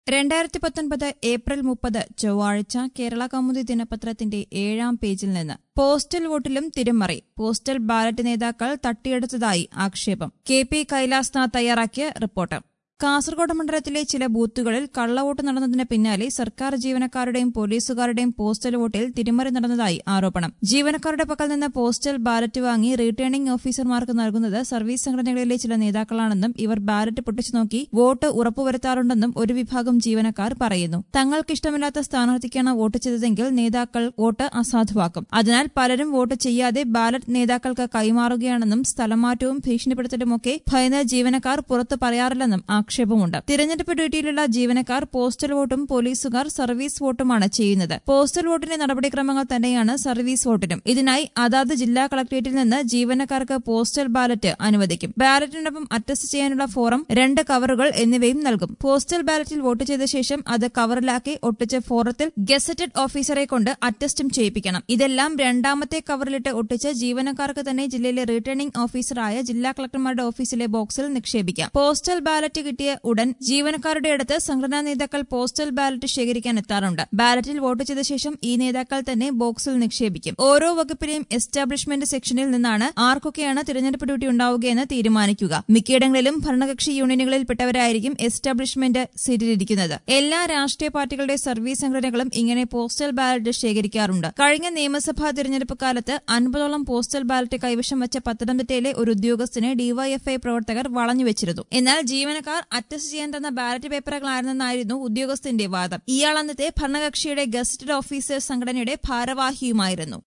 രണ്ടായിരത്തി പത്തൊൻപത് ഏപ്രിൽ മുപ്പത് ചൊവ്വാഴ്ച കേരള കൗമുദി ദിനപത്രത്തിന്റെ ഏഴാം പേജിൽ നിന്ന് പോസ്റ്റൽ വോട്ടിലും തിരിമറി പോസ്റ്റൽ ബാലറ്റ് നേതാക്കൾ തട്ടിയെടുത്തതായി ആക്ഷേപം കെ പി കൈലാസ്നാഥ് തയ്യാറാക്കിയ റിപ്പോർട്ട് കാസർഗോഡ് മണ്ഡലത്തിലെ ചില ബൂത്തുകളിൽ കള്ളവോട്ട് നടന്നതിന് പിന്നാലെ സർക്കാർ ജീവനക്കാരുടെയും പോലീസുകാരുടെയും പോസ്റ്റൽ വോട്ടിൽ തിരിമറി നടന്നതായി ആരോപണം ജീവനക്കാരുടെ പക്കൽ നിന്ന് പോസ്റ്റൽ ബാലറ്റ് വാങ്ങി റിട്ടേണിംഗ് ഓഫീസർമാർക്ക് നൽകുന്നത് സർവീസ് സംഘടനകളിലെ ചില നേതാക്കളാണെന്നും ഇവർ ബാലറ്റ് പൊട്ടിച്ചു നോക്കി വോട്ട് ഉറപ്പുവരുത്താറുണ്ടെന്നും ഒരു വിഭാഗം ജീവനക്കാർ പറയുന്നു തങ്ങൾക്കിഷ്ടമില്ലാത്ത സ്ഥാനാർത്ഥിക്കാണ് വോട്ട് ചെയ്തതെങ്കിൽ നേതാക്കൾ വോട്ട് അസാധുവാക്കും അതിനാൽ പലരും വോട്ട് ചെയ്യാതെ ബാലറ്റ് നേതാക്കൾക്ക് കൈമാറുകയാണെന്നും സ്ഥലമാറ്റവും ഭീഷണിപ്പെടുത്തലുമൊക്കെ ഭയന്ന് ജീവനക്കാർ പുറത്തു പറയാറില്ലെന്നും ആക്ഷേപമുണ്ട് തിരഞ്ഞെടുപ്പ് ഡ്യൂട്ടിയിലുള്ള ജീവനക്കാർ പോസ്റ്റൽ വോട്ടും പോലീസുകാർ സർവീസ് വോട്ടുമാണ് ചെയ്യുന്നത് പോസ്റ്റൽ വോട്ടിന്റെ നടപടിക്രമങ്ങൾ തന്നെയാണ് സർവീസ് വോട്ടിനും ഇതിനായി അതാത് ജില്ലാ കളക്ടറേറ്റിൽ നിന്ന് ജീവനക്കാർക്ക് പോസ്റ്റൽ ബാലറ്റ് അനുവദിക്കും ബാലറ്റിനൊപ്പം അറ്റസ്റ്റ് ചെയ്യാനുള്ള ഫോറം രണ്ട് കവറുകൾ എന്നിവയും നൽകും പോസ്റ്റൽ ബാലറ്റിൽ വോട്ട് ചെയ്ത ശേഷം അത് കവറിലാക്കി ഒട്ടിച്ച് ഫോറത്തിൽ ഗസറ്റഡ് ഓഫീസറെ കൊണ്ട് അറ്റസ്റ്റും ചെയ്യിപ്പിക്കണം ഇതെല്ലാം രണ്ടാമത്തെ കവറിലിട്ട് ഒട്ടിച്ച് ജീവനക്കാർക്ക് തന്നെ ജില്ലയിലെ റിട്ടേണിംഗ് ഓഫീസറായ ജില്ലാ കളക്ടർമാരുടെ ഓഫീസിലെ ബോക്സിൽ നിക്ഷേപിക്കാം പോസ്റ്റൽ ബാലറ്റ് കിട്ടിയ ഉടൻ ജീവനക്കാരുടെ അടുത്ത് സംഘടനാ നേതാക്കൾ പോസ്റ്റൽ ബാലറ്റ് ശേഖരിക്കാൻ എത്താറുണ്ട് ബാലറ്റിൽ വോട്ട് ചെയ്ത ശേഷം ഈ നേതാക്കൾ തന്നെ ബോക്സിൽ നിക്ഷേപിക്കും ഓരോ വകുപ്പിലെയും എസ്റ്റാബ്ലിഷ്മെന്റ് സെക്ഷനിൽ നിന്നാണ് ആർക്കൊക്കെയാണ് തിരഞ്ഞെടുപ്പ് ഡ്യൂട്ടി ഉണ്ടാവുകയെന്ന് തീരുമാനിക്കുക മിക്കയിടങ്ങളിലും ഭരണകക്ഷി യൂണിയനുകളിൽപ്പെട്ടവരായിരിക്കും എസ്റ്റാബ്ലിഷ്മെന്റ് സീറ്റിലിരിക്കുന്നത് എല്ലാ രാഷ്ട്രീയ പാർട്ടികളുടെ സർവീസ് സംഘടനകളും ഇങ്ങനെ പോസ്റ്റൽ ബാലറ്റ് ശേഖരിക്കാറുണ്ട് കഴിഞ്ഞ നിയമസഭാ തിരഞ്ഞെടുപ്പ് കാലത്ത് അൻപതോളം പോസ്റ്റൽ ബാലറ്റ് കൈവശം വെച്ച പത്തനംതിട്ടയിലെ ഒരു ഉദ്യോഗസ്ഥനെ ഡിവൈഎഫ്ഐ പ്രവർത്തകർ വളഞ്ഞുവെച്ചിരുന്നു എന്നാൽ ജീവനക്കാർ അറ്റസ്റ്റ് ചെയ്യാൻ തന്ന ബാലറ്റ് പേപ്പറുകളായിരുന്നെന്നായിരുന്നു ഉദ്യോഗസ്ഥന്റെ വാദം ഇയാൾ അന്നത്തെ ഭരണകക്ഷിയുടെ ഗസറ്റഡ് ഓഫീസേഴ്സ് സംഘടനയുടെ ഭാരവാഹിയുമായിരുന്നു